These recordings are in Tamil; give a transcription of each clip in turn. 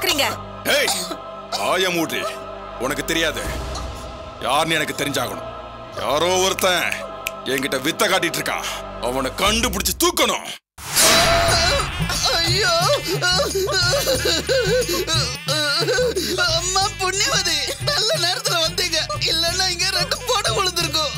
பாக்குறீங்க ஏய் ஆய மூடி உனக்கு தெரியாது யாருன்னு எனக்கு தெரிஞ்சாகணும் யாரோ ஒருத்தன் என்கிட்ட வித்த காட்டிட்டு இருக்கான் அவனை கண்டுபிடிச்சு தூக்கணும் ஐயோ அம்மா புண்ணியவதி நல்ல நேரத்துல வந்தீங்க இல்லன்னா இங்க ரெண்டு போட விழுந்திருக்கும்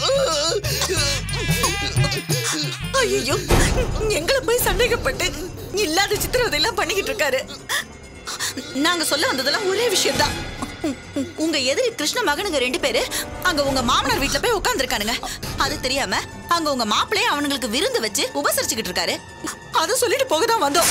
ஐயோ எங்களை போய் சந்தேகப்பட்டு இல்லாத சித்திரவதை எல்லாம் பண்ணிக்கிட்டு இருக்காரு நாங்க சொல்ல வந்ததெல்லாம் ஒரே விஷயம்தான் உங்க எதிரி கிருஷ்ண மகனுங்க ரெண்டு பேரு அங்க உங்க மாமனார் வீட்ல போய் உட்கார்ந்துருக்கானுங்க அது தெரியாம அங்க உங்க மாப்பிள்ளைய அவனுங்களுக்கு விருந்து வச்சு உபசரிச்சுக்கிட்டு இருக்காரு அதை சொல்லிட்டு போக தான் வந்தோம்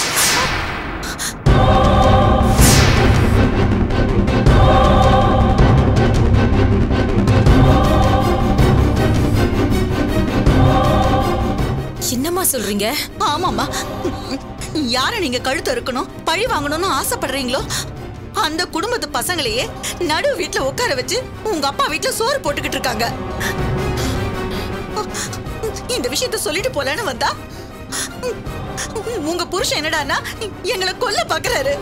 என்னம்மா சொல்றீங்க ஆமாமா யார நீங்க கழுத்து இருக்கணும் பழி வாங்கணும்னு ஆசைப்படுறீங்களோ அந்த குடும்பத்து பசங்களையே நடு வீட்ல உட்கார வச்சு உங்க அப்பா வீட்ல சோறு போட்டுக்கிட்டு இருக்காங்க இந்த விஷயத்த சொல்லிட்டு போலன்னு வந்தா உங்க புருஷன் என்னடான்னா எங்களை கொல்ல பாக்குறாரு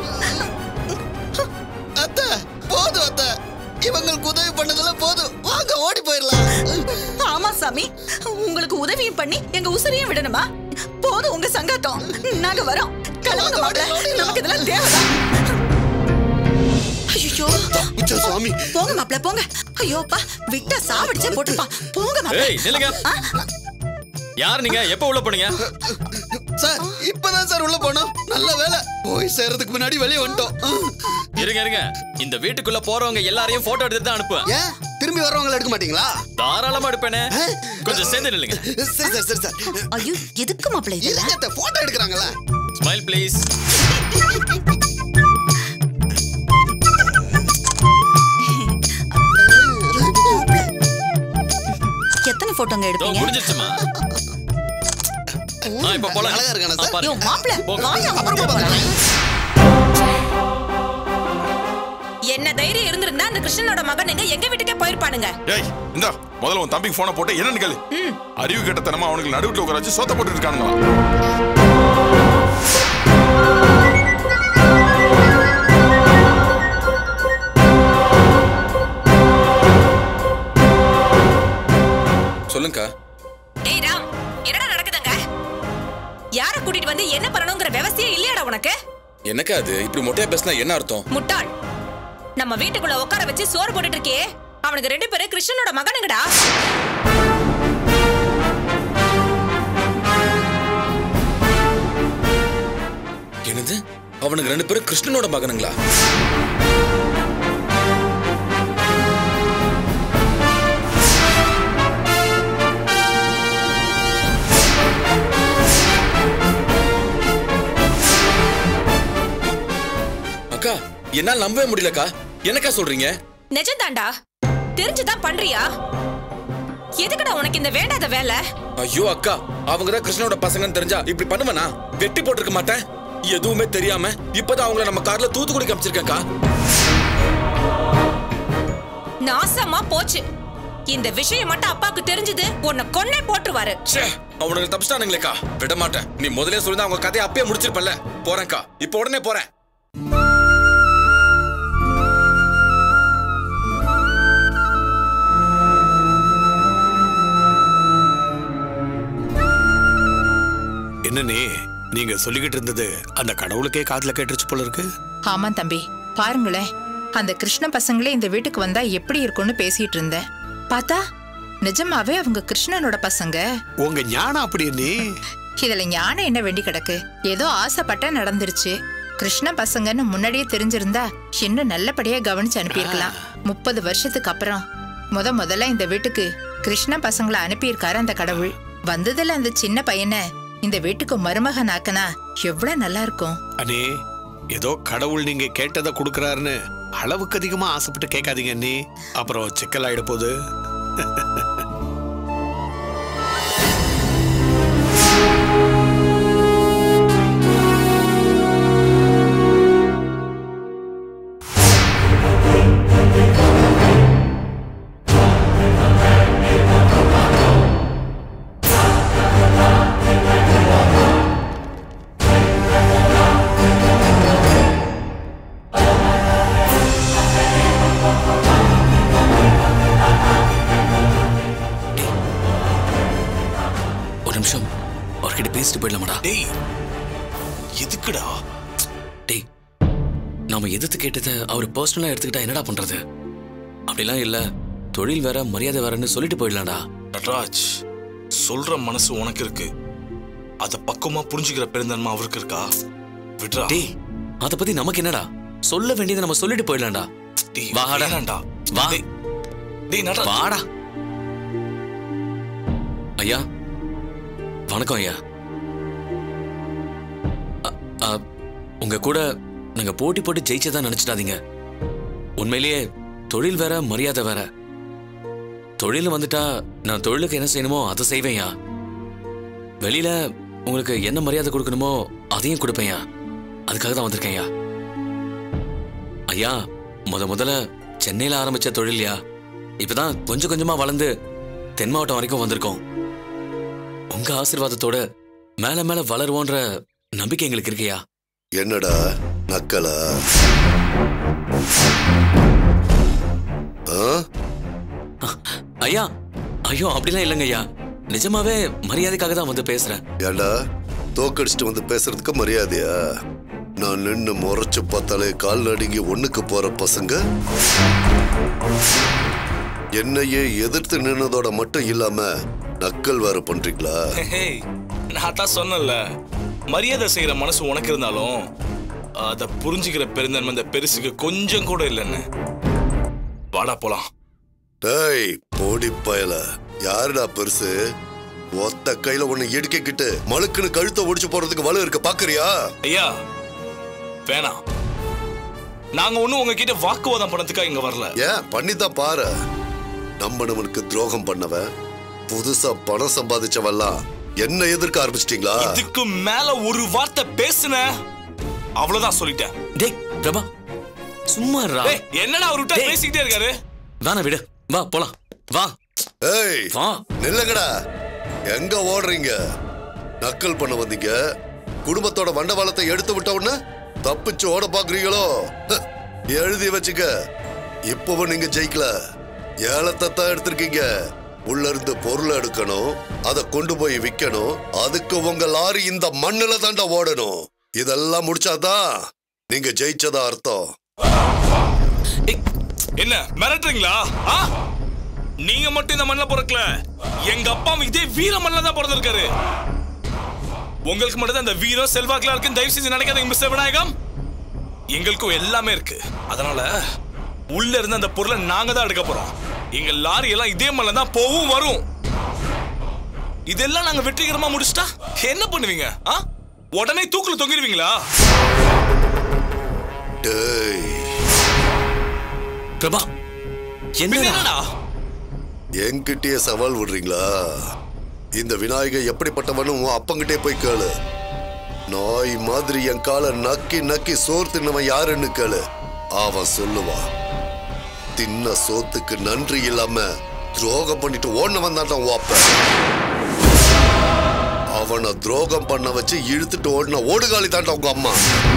அத்தை போதும் அத்தை இவங்களுக்கு உதவி பண்ணதெல்லாம் போதும் வாங்க ஓடி போயிடலாம் ஆமா சாமி உங்களுக்கு உதவியும் பண்ணி எங்க உசிரையும் விடணுமா போதும் உங்க சங்காத்தம் நாங்க வரோம் கிளம்புங்க மாப்பிள நமக்கு இதெல்லாம் தேவைதான் ஐயோ உச்ச சுவாமி போங்க மாப்பிள போங்க ஐயோப்பா விட்டா சாவடிச்சே போட்டுப்பா போங்க மாப்பிள ஏய் நில்லுங்க யார் நீங்க எப்ப உள்ள போனீங்க சார் இப்பதான் சார் உள்ள போனோம் நல்ல வேலை போய் சேர்றதுக்கு முன்னாடி வெளியே வந்துட்டோம் இருங்க இருங்க இந்த வீட்டுக்குள்ள போறவங்க எல்லாரையும் போட்டோ எடுத்து தான் அனுப்புவேன் ஏன் திரும்பி வர்றவங்களை எடுக்க மாட்டீங்களா தாராளமா எடுப்பேனே கொஞ்சம் சேர்ந்து நில்லுங்க சரி சார் சரி சார் ஐயோ எதுக்கு மாப்பிள இதெல்லாம் இல்லங்க போட்டோ எடுக்கிறாங்களா ஸ்மைல் ப்ளீஸ் எத்தனை போட்டோங்க இதோ எடுப்பீங்க முடிஞ்சிருச்சுமா ஆ இப்ப போலாம் அழகா இருக்கானா ஆ, சார்? பாருங்க. யோ மாப்பிள போங்க. வாங்க அப்புறமா அப்புறமா பார்க்கலாம். என்ன தைரியம் இருந்திருந்தா அந்த கிருஷ்ணனோட மகனுங்க எங்க வீட்டுக்கே போயிருப்பானுங்க ஏய் இந்த முதல்ல உன் தம்பிக்கு போனை போட்டு என்னன்னு கேளு அறிவு கெட்டத்தனமா அவனுக்கு நடுவுல உட்கார வச்சு சோத்த போட்டு இருக்கானுங்களா சொல்லுங்கக்கா டேய் ராம் என்னடா நடக்குதுங்க யார கூட்டிட்டு வந்து என்ன பண்ணணுங்கிற விவசாயம் இல்லையாடா உனக்கு என்னக்கா அது இப்படி மொட்டையா பேசினா என்ன அர்த்தம் முட்டாள் நம்ம வீட்டுக்குள்ள உட்கார வச்சு சோறு போட்டுட்டு இருக்கே அவனுக்கு ரெண்டு பேரும் கிருஷ்ணனோட மகனுங்கடா என்னது அவனுக்கு ரெண்டு பேரும் கிருஷ்ணனோட மகனுங்களா அக்கா என்னால நம்பவே முடியலக்கா என்னக்கா சொல்றீங்க நிஜம்தான்டா தெரிஞ்சுதான் பண்றியா எதுக்குடா உனக்கு இந்த வேண்டாத வேலை ஐயோ அக்கா அவங்க தான் கிருஷ்ணனோட பசங்கன்னு தெரிஞ்சா இப்படி பண்ணுவனா வெட்டி போட்டிருக்க மாட்டேன் எதுவுமே தெரியாம இப்பதான் அவங்கள நம்ம கார்ல தூத்துக்குடி அமைச்சிருக்கேன்க்கா நாசமா போச்சு இந்த விஷயம் மட்டும் அப்பாவுக்கு தெரிஞ்சது உன்னை கொன்னே போட்டுருவாரு ச்சே அவனுக்கு தப்பிச்சிட்டானுங்களேக்கா விட மாட்டேன் நீ முதலே சொல்லி அவங்க கதையை அப்பயே முடிச்சிருப்பல்ல போறேன்க்கா இப்போ உடனே போறேன் என்னண்ணே நீங்க சொல்லிக்கிட்டு இருந்தது அந்த கடவுளுக்கே காதுல கேட்டுருச்சு போல இருக்கு ஆமா தம்பி பாருங்களேன் அந்த கிருஷ்ண பசங்களே இந்த வீட்டுக்கு வந்தா எப்படி இருக்கும்னு பேசிட்டு இருந்தேன் பார்த்தா நிஜமாவே அவங்க கிருஷ்ணனோட பசங்க உங்க ஞானம் அப்படி அண்ணே இதுல ஞானம் என்ன வேண்டி கிடக்கு ஏதோ ஆசைப்பட்ட நடந்துருச்சு கிருஷ்ண பசங்கன்னு முன்னாடியே தெரிஞ்சிருந்தா இன்னும் நல்லபடியா கவனிச்சு அனுப்பியிருக்கலாம் முப்பது வருஷத்துக்கு அப்புறம் முத முதல்ல இந்த வீட்டுக்கு கிருஷ்ண பசங்களை அனுப்பியிருக்காரு அந்த கடவுள் வந்ததுல அந்த சின்ன பையனை இந்த வீட்டுக்கு மருமகன் ஆக்கனா எவ்வளவு நல்லா இருக்கும் அண்ணே ஏதோ கடவுள் நீங்க கேட்டதை கொடுக்கறாருன்னு அளவுக்கு அதிகமா ஆசைப்பட்டு கேட்காதீங்க அண்ணே அப்புறம் சிக்கல் ஆயிட போகுது ஆ நிமிஷம் அவர்கிட்ட பேசிட்டு போயிடலாமாடா டேய் எதுக்குடா டேய் நாம எதிர்த்து கேட்டதை அவர் பர்சனலா எடுத்துக்கிட்டா என்னடா பண்றது அப்படிலாம் இல்ல தொழில் வேற மரியாதை வேறன்னு சொல்லிட்டு போயிடலாம்டா நடராஜ் சொல்ற மனசு உனக்கு இருக்கு அத பக்குவமா புரிஞ்சுக்கிற பெருந்தன்மை அவருக்கு இருக்கா விட்றா டேய் அத பத்தி நமக்கு என்னடா சொல்ல வேண்டியதை நம்ம சொல்லிட்டு போயிடலாம்டா டேய் வாடா. வேணாம்டா. வா. டேய், டேய் நடராஜ் வாடா ஐயா வணக்கம் ஐயா அ- அ, உங்க கூட நாங்க போட்டி போட்டு ஜெயிச்சதா நினைச்சிடாதீங்க உண்மையிலேயே தொழில் வேற மரியாதை வேற தொழில் வந்துட்டா நான் தொழிலுக்கு என்ன செய்யணுமோ அதை செய்வேன்யா வெளியில உங்களுக்கு என்ன மரியாதை கொடுக்கணுமோ அதையும் கொடுப்பேன்யா அதுக்காக தான் வந்திருக்கேன்யா ஐயா முத முதல்ல சென்னையில ஆரம்பிச்ச தொழில்யா இப்பதான் கொஞ்சம் கொஞ்சமா வளர்ந்து தென் மாவட்டம் வரைக்கும் வந்திருக்கோம் உங்க ஆசீர்வாதத்தோட மேல மேல வளருவோன்ற நம்பிக்கை எங்களுக்கு இருக்கையா என்னடா நக்கலா ஆ? ஐயா ஐயோ அப்படிலாம் இல்லைங்க ஐயா நிஜமாவே மரியாதைக்காக தான் வந்து பேசுறேன் ஏண்டா தோக்கடிச்சிட்டு வந்து பேசுறதுக்கு மரியாதையா நான் நின்னு முறைச்சு பார்த்தாலே கால் நடுங்கி ஒண்ணுக்கு போற பசங்க என்னையே எதிர்த்து நின்னதோட மட்டும் இல்லாம நக்கல் வேற பண்றீங்களா ஹேய், நான் தான் சொன்னேன்ல மரியாதை செய்யற மனசு உனக்கு இருந்தாலும் அத புரிஞ்சுக்கிற பெருந்தன்மை இந்த பெருசுக்கு கொஞ்சம் கூட இல்லைன்னு வாடா போலாம் டேய் போடி பயல யாருடா பெருசு ஒத்த கையில ஒண்ணு இடுக்கிக்கிட்டு மழுக்குன்னு கழுத்தை ஒடிச்சு போறதுக்கு வலு இருக்க பாக்குறியா ஐயா வேணாம் நாங்க ஒண்ணும் உங்ககிட்ட வாக்குவாதம் பண்ணதுக்காக இங்க வரல ஏன் பண்ணிதான் பாரு நம்பனவனுக்கு துரோகம் பண்ணவன் புதுசா பணம் சம்பாதிச்சவெல்லாம் என்ன எதிர்க்க ஆரம்பிச்சிட்டீங்களா இதுக்கு மேல ஒரு வார்த்தை பேசுன அவ்வளவுதான் சொல்லிட்டேன் டேய் பிரபா சும்மா இருடா. ஏய், என்னடா அவர் விட்டா டேய். பேசிக்கிட்டே இருக்காரு வேணா விடு வா போலாம் வா ஏய் வா நில்லுங்கடா எங்க ஓடுறீங்க நக்கல் பண்ண வந்தீங்க குடும்பத்தோட வண்டவாளத்தை எடுத்து விட்ட உடனே தப்பிச்சு ஓட பாக்குறீங்களோ ஹ், எழுதி வச்சுக்க இப்பவும் நீங்க ஜெயிக்கல ஏலத்தை தான் எடுத்திருக்கீங்க உள்ள இருந்து பொருள் எடுக்கணும் அதை கொண்டு போய் விக்கணும் அதுக்கு உங்க லாரி இந்த மண்ணுல தாண்டா ஓடணும் இதெல்லாம் முடிச்சாதான் நீங்க ஜெயிச்சதா அர்த்தம் என்ன மிரட்டுறீங்களா ஆ? நீங்க மட்டும் இந்த மண்ணில் பிறக்கல எங்க அப்பா அம்மா இதே வீர மண்ணில் தான் பிறந்திருக்காரு உங்களுக்கு மட்டும் தான் இந்த வீரம் செல்வாக்குலாம் இருக்கு தயவு செஞ்சு நினைக்காதீங்க மிஸ்டர் விநாயகம் எங்களுக்கும் எல்லாமே இருக்கு அதனால உள்ள இருந்து அந்த பொருளை நாங்க தான் எடுக்க போறோம் எங்க லாரி எல்லாம் இதே மண்ணில் தான் போவும் வரும் இதெல்லாம் நாங்க வெற்றிகரமா முடிச்சிட்டா என்ன பண்ணுவீங்க ஆ? உடனே தூக்குல தொங்கிடுவீங்களா டேய் பிரபா பின்ன என்னடா என்னடா என்கிட்டயே சவால் விடுறீங்களா இந்த விநாயகர் எப்படிப்பட்டவனு உன் அப்பங்கிட்டே போய் கேளு நாய் மாதிரி என் காலை நக்கி நக்கி சோறு தின்னவன் யாருன்னு கேளு அவன் சொல்லுவான் தின்ன சோத்துக்கு நன்றி இல்லாம துரோகம் பண்ணிட்டு ஓடினவன் தான்டா உன் அப்ப அவனை துரோகம் பண்ண வச்சு இழுத்துட்டு ஓடின ஓடுகாலி தான்டா உங்க அம்மா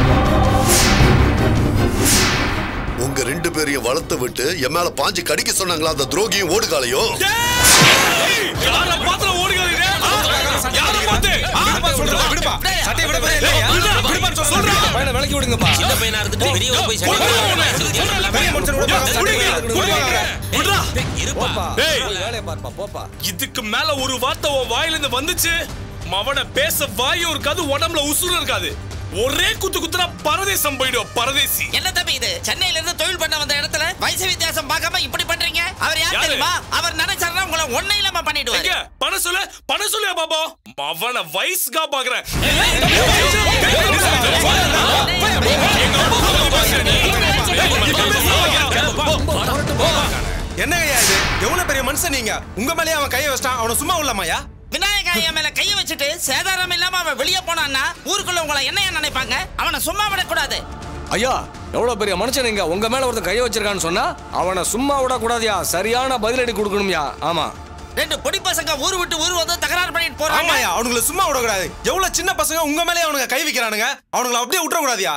உங்க ரெண்டு பேரையும் வளர்த்து விட்டு என் மேல பாஞ்சு கடிக்க சொன்னாங்களா அந்த துரோகியும் ஓடுகாலையும் யார பாத்திர ஓடுகிறீங்க யார பாத்து விடுப்பா சட்டையை விட போறே இல்லையா விடுப்பான்னு சொல்றா பையனை விலக்கி விடுங்கப்பா சின்ன பையனா இருந்துட்டு பெரிய போய் பெரிய மனுஷன் விடுப்பா சட்டையை விடுப்பா இருப்பா டேய் வேலையை பார்ப்பா போப்பா இதுக்கு மேல ஒரு வார்த்தை உன் வாயில இருந்து வந்துச்சு மவன பேச வாயும் இருக்காது உடம்புல உசுறு இருக்காது ஒரே குத்து குத்துனா பரதேசம் போயிடும் பரதேசி என்ன தம்பி இது சென்னையில இருந்து தொழில் பண்ண வந்த இடத்துல வயசு வித்தியாசம் பார்க்காம இப்படி பண்றீங்க அவர் யார் யாரு? தெரியுமா அவர் நினைச்சாருன்னா உங்களை ஒண்ணே இல்லாம பண்ணிடுவாரு எங்க பணம் சொல்லு பணம் சொல்லியா பாப்பா மவன வயசுக்கா பாக்குறேன் என்னங்கய்யா இது எவ்வளவு பெரிய மனுஷன் நீங்க உங்க மேலயே அவன் கையை வச்சிட்டான் அவனை சும்மா உள்ளமாயா விநாயகா என் மேல கைய வச்சுட்டு சேதாரம் இல்லாம அவன் வெளியே போனான்னா ஊருக்குள்ள உங்களை என்னையா நினைப்பாங்க அவனை சும்மா விடக்கூடாது ஐயா எவ்வளவு பெரிய மனுஷன் நீங்க உங்க மேல ஒருத்தன் கைய வச்சிருக்கான்னு சொன்னா அவனை சும்மா விடக்கூடாதுயா சரியான பதிலடி கொடுக்கணும்யா ஆமா ரெண்டு பொடி பசங்க ஊர் விட்டு ஊர் வந்து தகராறு பண்ணிட்டு போறாங்க ஆமாயா அவனுங்களை சும்மா விடக்கூடாது எவ்வளவு சின்ன பசங்க உங்க மேலயே அவனுங்க கை வைக்கிறானுங்க அவனுங்களை அப்படியே விட்டுறக்கூடாதியா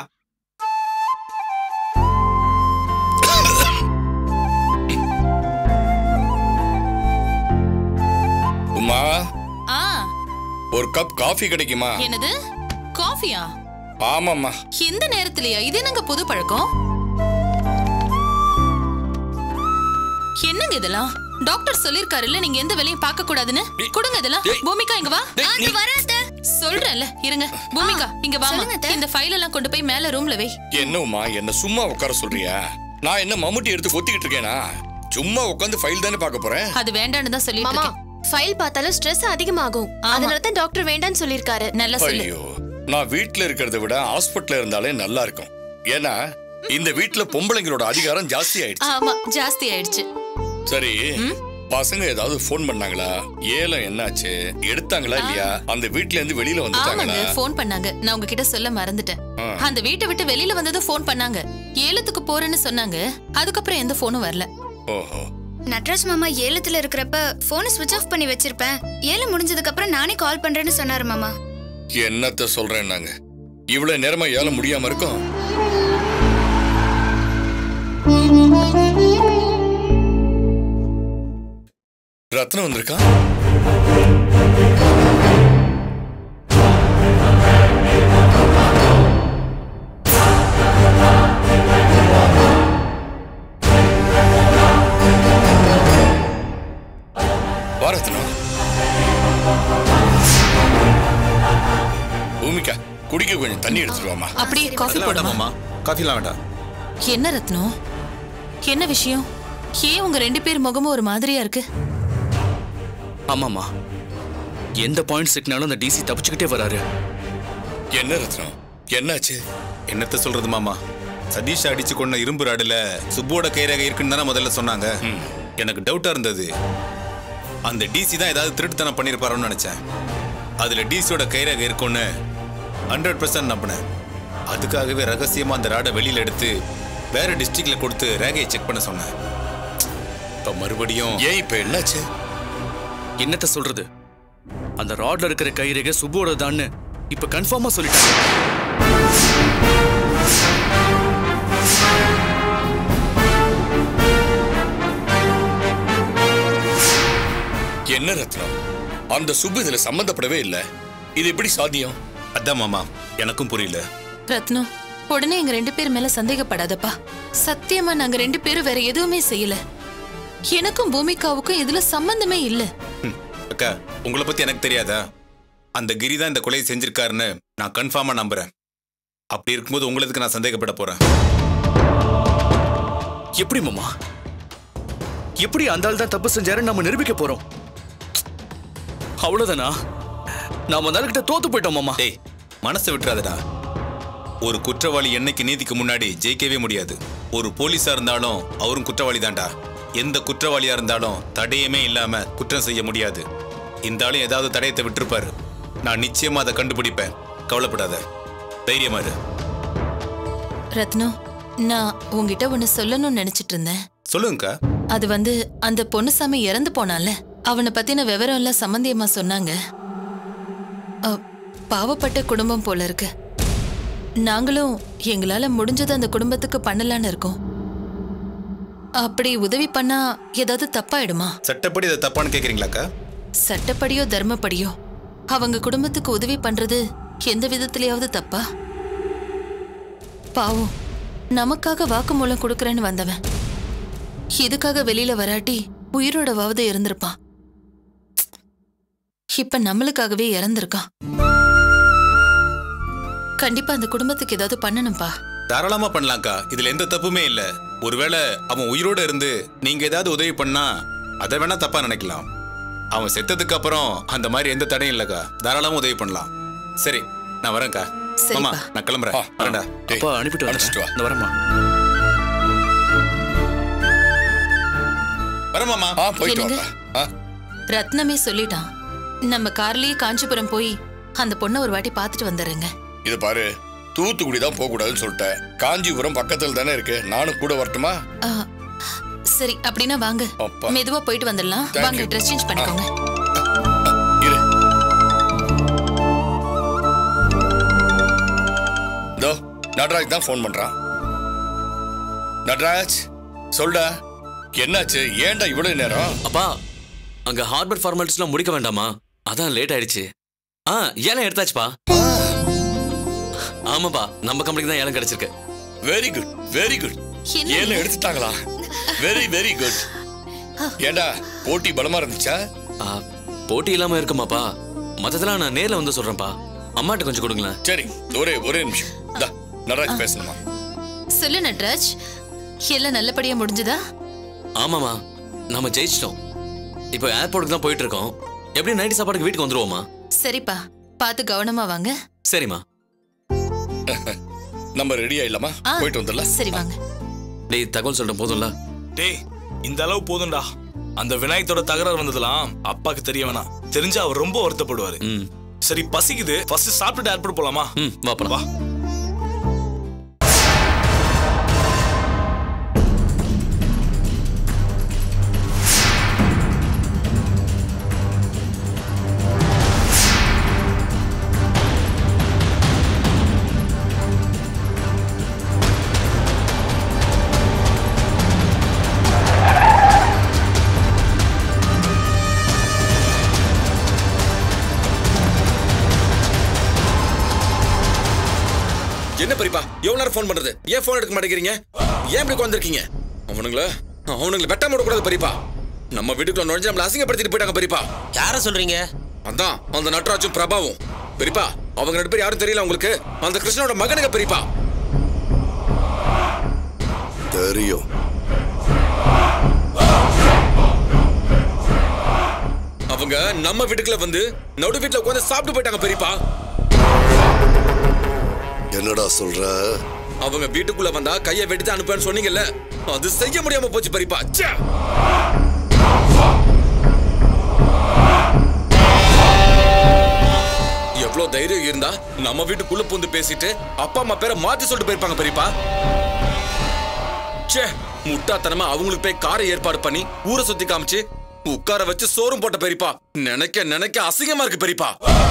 உமா ஆ ஒரு கப் காஃபி கிடைக்குமா என்னது காஃபியா ஆமாம்மா இந்த நேரத்திலயா இது என்னங்க புது பழக்கம் என்னங்க இதெல்லாம் டாக்டர் சொல்லிருக்காருல்ல நீங்க எந்த வேலையும் பார்க்க கூடாதுன்னு கொடுங்க இதெல்லாம் பூமிகா இங்க வா சொல்றேன்ல இருங்க பூமிகா இங்க வா இந்த ஃபைல் எல்லாம் கொண்டு போய் மேல ரூம்ல வை என்னம்மா என்ன சும்மா உட்கார சொல்றியா நான் என்ன மம்முட்டி எடுத்து கொத்திக்கிட்டு இருக்கேனா சும்மா உட்காந்து ஃபைல் தானே பார்க்க போறேன் அது வேண்டான்னு தான் சொல்லிட்டு மாமா இருக்கேன் ஃபைல் பார்த்தாலும் ஸ்ட்ரெஸ் அதிகமாகும் அதனால தான் டாக்டர் வேண்டாம்னு சொல்லிருக்காரு நல்லா ஐயோ நான் வீட்ல இருக்கிறத விட ஹாஸ்பிட்டல்ல இருந்தாலே நல்லா இருக்கும் ஏன்னா இந்த வீட்ல பொம்பளைங்களோட அதிகாரம் ஜாஸ்தி ஆயிடுச்சு ஆமா ஜாஸ்தி ஆயிடுச்சு சரி பசங்க ஏதாவது ஃபோன் பண்ணாங்களா ஏலம் என்னாச்சு எடுத்தாங்களா இல்லையா அந்த வீட்ல இருந்து வெளியில வந்துட்டாங்களா ஆமாங்க ஃபோன் பண்ணாங்க நான் உங்ககிட்ட சொல்ல மறந்துட்டேன் ஆ. அந்த வீட்டை விட்டு வெளியில வந்ததும் ஃபோன் பண்ணாங்க ஏலத்துக்கு போறேன்னு சொன்னாங்க அதுக்கப்புறம் எந்த ஃபோனும் வரல ஓஹோ நட்ராஜ் மாமா ஏலத்துல இருக்கிறப்ப போனை ஸ்விட்ச் ஆஃப் பண்ணி வச்சிருப்பேன் ஏலம் முடிஞ்சதுக்கு அப்புறம் நானே கால் பண்றேன்னு சொன்னாரு மாமா என்னத்த சொல்றேன் நாங்க இவ்வளவு நேரமா ஏலம் முடியாம இருக்கோம் ரத்னம் வந்திருக்கா வா ரத்னம் பூமிகா குடிக்க கொஞ்சம் தண்ணி எடுத்துட்டு வாமா அப்படியே காஃபி போடுமா காஃபிலாம் வேண்டாம் என்ன ரத்னம் என்ன விஷயம் ஏன் உங்க ரெண்டு பேர் முகமும் ஒரு மாதிரியா இருக்கு ஆமாமா எந்த பாயிண்ட் சிக்னாலும் அந்த டிசி தப்பிச்சுக்கிட்டே வராரு என்ன ரத்னம் என்னாச்சு என்னத்த சொல்றது மாமா சதீஷ் அடிச்சு கொண்ட இரும்பு ராடுல சுப்போட கைரேகை இருக்குன்னு தானே முதல்ல சொன்னாங்க எனக்கு டவுட்டா இருந்தது அந்த டிசி தான் ஏதாவது திருட்டுத்தனம் பண்ணிருப்பாரோன்னு நினைச்சேன் அதுல டிசியோட கைரேகை இருக்கும்னு ஹண்ட்ரட் பர்சன்ட் நம்பினேன் அதுக்காகவே ரகசியமா அந்த ராடை வெளியில எடுத்து வேற டிஸ்ட்ரிக்ட்ல கொடுத்து ரேகையை செக் பண்ண சொன்னேன் இப்ப மறுபடியும் ஏன் இப்ப என்னாச்சு என்னத்த சொல்றது அந்த ராட்ல இருக்கிற கைரேகை சுப்போட தான்னு இப்ப கன்ஃபார்மா சொல்லிட்டாங்க என்ன ரத்னம் அந்த சுப்பு இதுல சம்பந்தப்படவே இல்ல இது எப்படி சாத்தியம் அதான் மாமா எனக்கும் புரியல ரத்னம் உடனே எங்க ரெண்டு பேர் மேல சந்தேகப்படாதப்பா சத்தியமா நாங்க ரெண்டு பேரும் வேற எதுவுமே செய்யல எனக்கும் பூமிகாவுக்கும் இதுல சம்பந்தமே இல்ல அக்கா உங்களை பத்தி எனக்கு தெரியாதா அந்த கிரி தான் இந்த கொலையை செஞ்சிருக்காருன்னு நான் கன்ஃபார்மா நம்புறேன் அப்படி இருக்கும்போது உங்களுக்கு நான் சந்தேகப்பட போறேன் எப்படி மாமா எப்படி அந்த ஆள் தான் தப்பு செஞ்சாருன்னு நம்ம நிரூபிக்க போறோம் அவ்வளவுதானா நாம அந்த ஆளுகிட்ட தோத்து போயிட்டோம் மாமா டேய் மனசை விட்டுறாதடா ஒரு குற்றவாளி என்னைக்கு நீதிக்கு முன்னாடி ஜெயிக்கவே முடியாது ஒரு போலீஸா இருந்தாலும் அவரும் குற்றவாளி தான்டா எந்த குற்றவாளியா இருந்தாலும் தடயமே இல்லாம குற்றம் செய்ய முடியாது இந்த ஆளும் ஏதாவது தடயத்தை விட்டிருப்பாரு நான் நிச்சயமா அதை கண்டுபிடிப்பேன் கவலைப்படாத தைரியமா இரு ரத்னம் நான் உங்ககிட்ட ஒண்ணு சொல்லணும்னு நினைச்சிட்டு இருந்தேன் சொல்லுங்கக்கா அது வந்து அந்த பொன்னுசாமி இறந்து போனான்ல அவனை பத்தின விவரம் எல்லாம் சம்பந்தியமா சொன்னாங்க அ, பாவப்பட்ட குடும்பம் போல இருக்கு நாங்களும் எங்களால முடிஞ்சது அந்த குடும்பத்துக்கு பண்ணலான்னு இருக்கோம் அப்படி உதவி பண்ணா ஏதாவது தப்பாயிடுமா சட்டப்படி அதை தப்பான்னு கேக்குறீங்களாக்கா சட்டப்படியோ தர்மப்படியோ அவங்க குடும்பத்துக்கு உதவி பண்றது எந்த விதத்திலயாவது தப்பா பாவம் நமக்காக வாக்குமூலம் கொடுக்கறேன்னு வந்தவன் இதுக்காக வெளியில வராட்டி உயிரோடவாவது இருந்திருப்பான் இப்ப நம்மளுக்காகவே இறந்திருக்கான் கண்டிப்பா அந்த குடும்பத்துக்கு ஏதாவது பண்ணணும்பா தாராளமா பண்ணலாம்க்கா இதுல எந்த தப்புமே இல்ல ஒருவேளை அவன் உயிரோட இருந்து நீங்க ஏதாவது உதவி பண்ணா அதை வேணா தப்பா நினைக்கலாம் அவன் செத்ததுக்கு அப்புறம் அந்த மாதிரி எந்த தடையும் இல்லக்கா தாராளமா உதவி பண்ணலாம் சரி நான் வரேன்க்கா மாமா நான் கிளம்புறேன் வரேன்டா அப்பா அனுப்பிட்டு வரேன் இந்த வரமா வரேன் மாமா என்னங்க? ரத்னமே சொல்லிட்டான் நம்ம கார்லயே காஞ்சிபுரம் போய் அந்த பொண்ணை ஒரு வாட்டி பார்த்துட்டு வந்துடுறேங்க இது பாரு தூத்துக்குடி தான் போக கூடாதுன்னு சொல்லிட்டேன் காஞ்சிபுரம் பக்கத்துல தானே இருக்கு நானும் கூட வரட்டுமா ஆ, சரி அப்படின்னா வாங்க அப்பா. மெதுவா போயிட்டு வந்துடலாம் Thank வாங்க you. ட்ரெஸ் சேஞ்ச் பண்ணிக்கோங்க இதோ நடராஜ் தான் ஃபோன் பண்றான் நடராஜ் சொல்டா என்னாச்சு ஏன்டா இவ்வளவு நேரம் அப்பா அங்க ஹார்பர் ஃபார்மாலிட்டிஸ்லாம் முடிக்க வேண்டாமா அதான் லேட் ஆயிடுச்சு ஆ ஏலம் எடுத்தாச்சுப்பா ஆமாப்பா நம்ம கம்பெனிக்கு தான் ஏலம் கிடைச்சிருக்கு வெரி குட் வெரி குட் என்ன? ஏலம் எடுத்துட்டாங்களா வெரி வெரி குட் ஏண்டா போட்டி பலமா இருந்துச்சா ஆ, போட்டி இல்லாம இருக்குமாப்பா மத்ததெல்லாம் நான் நேர்ல வந்து சொல்றேன்ப்பா அம்மாட்ட கொஞ்சம் கொடுங்களேன் சரி ஒரே ஒரே நிமிஷம் இந்தா, நடராஜ் பேசணுமா சொல்லு நட்ராஜ் எல்லாம் நல்லபடியா முடிஞ்சுதா ஆமாமா நம்ம ஜெயிச்சிட்டோம் இப்போ ஏர்போர்ட்டுக்கு தான் போயிட்டு இருக்கோம் எப்படி நைட்டு சாப்பாடுக்கு வீட்டுக்கு வந்துருவோமா சரிப்பா பார்த்து கவனமா வாங்க சரிம்மா நம்ம ரெடி ஆயிடலாமா ஆ, போயிட்டு வந்துடலாம் சரி வாங்க டேய் தகவல் சொல்றேன் போதும்ல டேய் இந்த அளவு போதும்டா அந்த விநாயகத்தோட தகராறு வந்ததெல்லாம் அப்பாக்கு தெரிய வேணாம் தெரிஞ்சா அவர் ரொம்ப வருத்தப்படுவாரு சரி பசிக்குது ஃபர்ஸ்ட் சாப்பிட்டுட்டு ஏர்போர்ட் போலாமா ம் வா வா என்ன பெரியப்பா எவ்வளவு நேரம் ஃபோன் பண்றது ஏன் ஃபோன் எடுக்க மாட்டேங்கிறீங்க ஏன் இப்படி உட்காந்துருக்கீங்க அவனுங்கள அவனுங்களை வெட்டாம விடக்கூடாது பெரியப்பா நம்ம வீட்டுக்குள்ள நுழைஞ்சு நம்மள அசிங்கப்படுத்திட்டு போயிட்டாங்க பெரியப்பா யார சொல்றீங்க அதான் அந்த நட்ராஜும் பிரபாவும் பெரியப்பா அவங்க ரெண்டு பேர் யாரும் தெரியல உங்களுக்கு அந்த கிருஷ்ணனோட மகனுங்க பெரியப்பா தெரியும் அவங்க நம்ம வீட்டுக்குள்ள வந்து நடு வீட்டுல உட்காந்து சாப்பிட்டு போயிட்டாங்க பெரியப்பா என்னடா சொல்ற அவங்க வீட்டுக்குள்ள வந்தா கையை வெட்டி அனுப்புன்னு சொன்னீங்கல்ல அது செய்ய முடியாம போச்சு பெரியப்பா ச்சே! எவ்வளவு தைரியம் இருந்தா நம்ம வீட்டுக்குள்ள பூந்து பேசிட்டு அப்பா அம்மா பேரை மாத்தி சொல்லிட்டு போயிருப்பாங்க பெரியப்பா ச்சே முட்டாத்தனமா அவங்களுக்கு போய் காரை ஏற்பாடு பண்ணி ஊரை சுத்தி காமிச்சு உட்கார வச்சு சோறும் போட்ட பெரியப்பா நினைக்க நினைக்க அசிங்கமா இருக்கு பெரியப்பா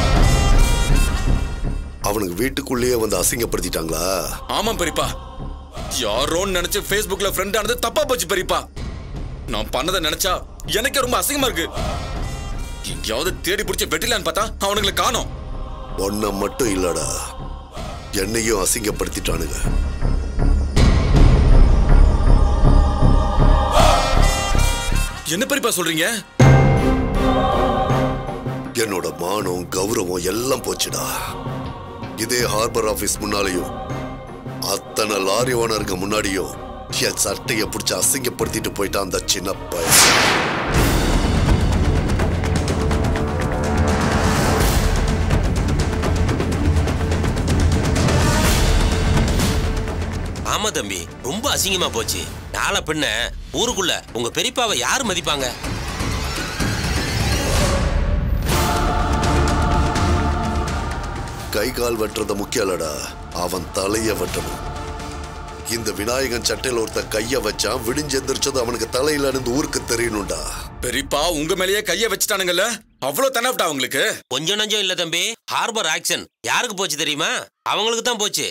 அவனுக்கு வீட்டுக்குள்ளேயே வந்து அசிங்கப்படுத்திட்டாங்களா ஆமா பெரியப்பா யாரோன்னு நினைச்சு Facebookல ஃப்ரெண்ட் ஆனது தப்பா போச்சு பெரியப்பா நான் பண்ணதை நினைச்சா எனக்கே ரொம்ப அசிங்கமா இருக்கு எங்கேயாவது தேடி பிடிச்சி வெட்டிலான்னு பார்த்தா அவனுங்களை காணோம் ஒன்ன மட்டும் இல்லடா என்னையும் அசிங்கப்படுத்திட்டானுங்க என்ன பெரியப்பா சொல்றீங்க என்னோட மானம் கௌரவம் எல்லாம் போச்சுடா இதே ஹார்பர் ஆபீஸ் முன்னாலேயும் அத்தனை லாரி ஓனருக்கு முன்னாடியும் என் சட்டையை பிடிச்சி அசிங்கப்படுத்திட்டு போயிட்டான் அந்த சின்ன பையன் ஆமா தம்பி ரொம்ப அசிங்கமா போச்சு நாளை பின்ன ஊருக்குள்ள உங்க பெரியப்பாவை யாரு மதிப்பாங்க கை கால் வெட்டுறது முக்கியம் இல்லடா அவன் தலைய வெட்டணும் இந்த விநாயகன் சட்டையில ஒருத்த கைய வச்சான் விடிஞ்சு எந்திரிச்சது அவனுக்கு தலையில இருந்து ஊருக்கு தெரியணும்டா பெரியப்பா உங்க மேலேயே கைய வச்சுட்டானுங்கல்ல அவ்வளவு தனவிட்டா அவங்களுக்கு கொஞ்சம் நஞ்சம் இல்ல தம்பி ஹார்பர் ஆக்ஷன் யாருக்கு போச்சு தெரியுமா அவங்களுக்கு தான் போச்சு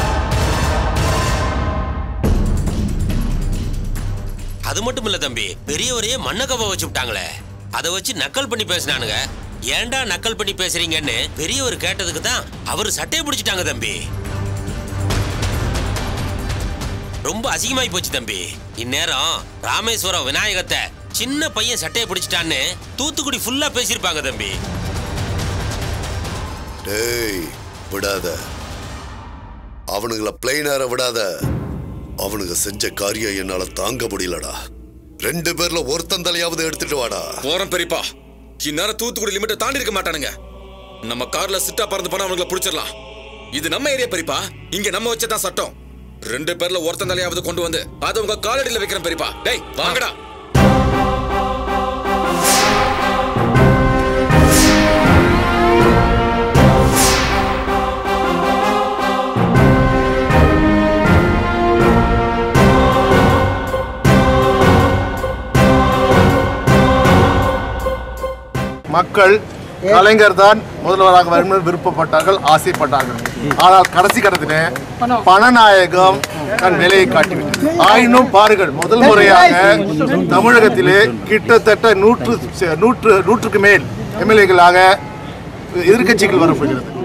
அது மட்டும் இல்ல தம்பி பெரியவரையே மண்ணக்கவ வச்சு விட்டாங்களே அதை வச்சு நக்கல் பண்ணி பேசினானுங்க ஏன்டா நக்கல் பண்ணி பேசுறீங்கன்னு பெரியவர் கேட்டதுக்கு தான் அவர் சட்டையை பிடிச்சிட்டாங்க தம்பி ரொம்ப அசிங்கமாயி போச்சு தம்பி இந்நேரம் ராமேஸ்வரம் விநாயகத்தை சின்ன பையன் சட்டையை பிடிச்சிட்டான்னு தூத்துக்குடி ஃபுல்லா பேசியிருப்பாங்க தம்பி டேய் விடாத அவனுங்கள பிளைனார விடாத அவனுங்க செஞ்ச காரியம் என்னால தாங்க முடியலடா ரெண்டு பேர்ல ஒருத்தன் தலையாவது எடுத்துட்டு வாடா போறோம் பெரியப்பா இந்நேரம் தூத்துக்குடி லிமிட்டை தாண்டி இருக்க மாட்டானுங்க நம்ம கார்ல சிட்டா பறந்து போனா அவனுங்களை பிடிச்சிடலாம் இது நம்ம ஏரியா பெரியப்பா இங்க நம்ம வச்சதான் சட்டம் ரெண்டு பேர்ல ஒருத்தன் தலையாவது கொண்டு வந்து அதை உங்க காலடியில வைக்கிறேன் பெரியப்பா டேய் வாங்கடா மக்கள் கலைஞர் தான் முதல்வராக வேண்டும் என்று விருப்பப்பட்டார்கள் ஆசைப்பட்டார்கள் ஆனால் கடைசி கட்டத்திலே பணநாயகம் தன் நிலையை காட்டிவிட்டது ஆயினும் பாருங்கள் முதல் முறையாக தமிழகத்திலே கிட்டத்தட்ட நூற்று நூற்று நூற்றுக்கு மேல் எம்எல்ஏக்களாக எதிர்க்கட்சிகள் வரப்போகிறது